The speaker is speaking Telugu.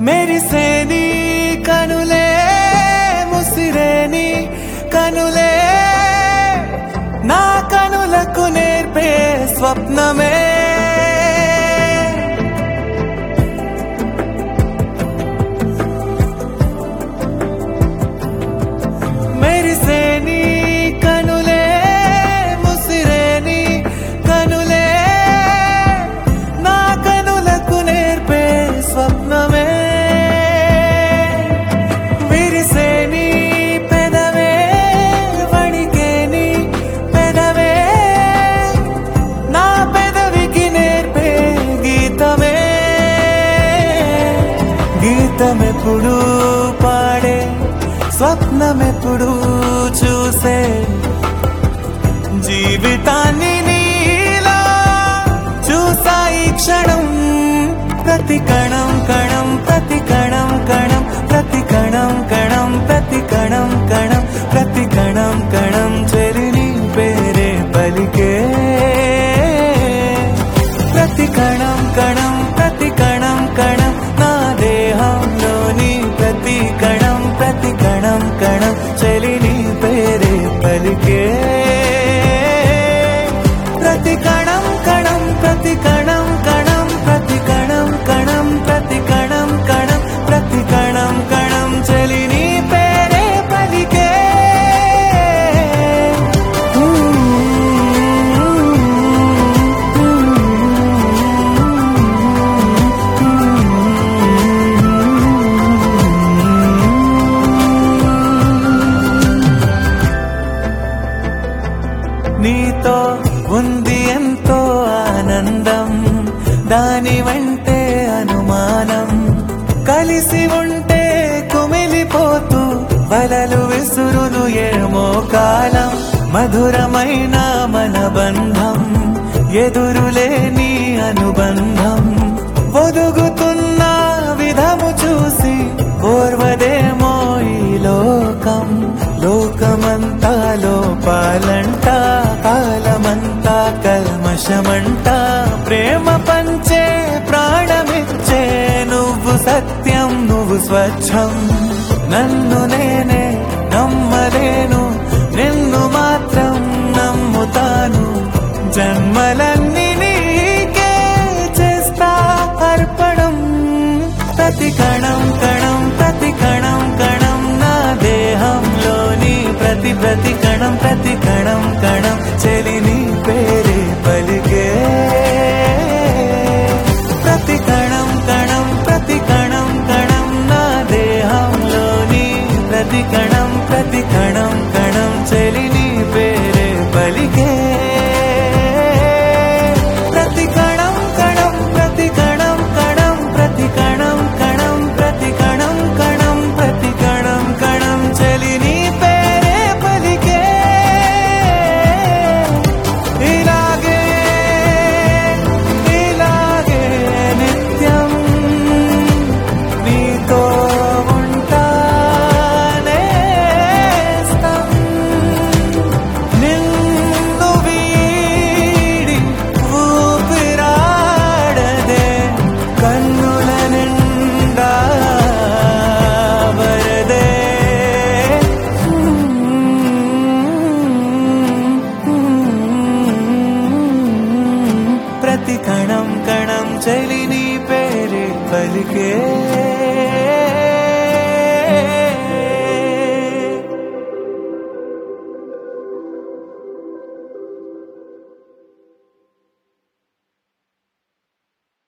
మెరిసేని కనులే ముసిరేని కనులే నా కనులకు నేర్పే స్వప్నమే మెరిసేని కనులే ముసిరేని కనులే నా కనులకు నేర్పే స్వప్నమే విరిసేని పెదవే వణికేని పెదవే నా పెదవికి నేర్పే గీతమే గీతమెప్పుడు పాడే స్వప్నమెప్పుడు చూసే జీవితాన్ని నీలా చూసా ఈ క్షణం ప్రతి కణం కణం ప్రతి కణం కణం ప్రతి కణం కణం ప్రతి కణం కణం ప్రతి కణం కణం చెరిని పేరే పలికే ప్రతి కణం కణం ప్రతి కణం కణం నా దేహంలోని ప్రతి కణం ప్రతి కణం కణం చెలిని పేరే పలికే ప్రతి కణం కణం ప్రతి కణం కణం ప్రతి కణం కణం ప్రతి కణం కణం ప్రతి కణం కణం చెలిని పేరే పలికే నీతో ఉంది ఎంతో ఆనందం దాని వెంటే అనుమానం కలిసి ఉంటే కుమిలిపోతూ వలలు విసురును ఏమో కాలం మధురమైన మన బంధం ఎదురులేని అనుబంధం ఒదుగుతున్న విధము చూసి ఓర్వదేమో ఈ లోకం లోకమంతా లోపాలంట కాలమంతా కల్మషమంట ప్రేమ పంచే ప్రాణమిచ్చే నువ్వు సత్యం నువ్వు స్వచ్ఛం నన్ను నేనే నమ్మలేను నిన్ను మాత్రం నమ్ముతాను జన్మలన్నీ నీకే చేస్తా అర్పణం ప్రతి కణం కణం ప్రతి కణం కణం నా దేహంలోని ప్రతి ప్రతి కణం ప్రతి కణం కణం చెలిని పేరే పలికే ప్రతి కణం కణం ప్రతి కణం కణం నా దేహంలోని ప్రతి కణం ప్రతి కణం కణం చెలిని పేరే పలికే ప్రతి కణం కణం ప్రతి కణం కణం ప్రతి కణం కణం ప్రతి కణం కణం ప్రతి కణం కణం చెలిని పేరే పలికే ఇలాగే ఇలాగే నిత్యం నీతో ఉంటానేస్తం నిన్ను వీడి ఊపిరాడదే కన్నుల నిండా వరదే ప్రతి కణం కణం చలి నీ పేరే పలికే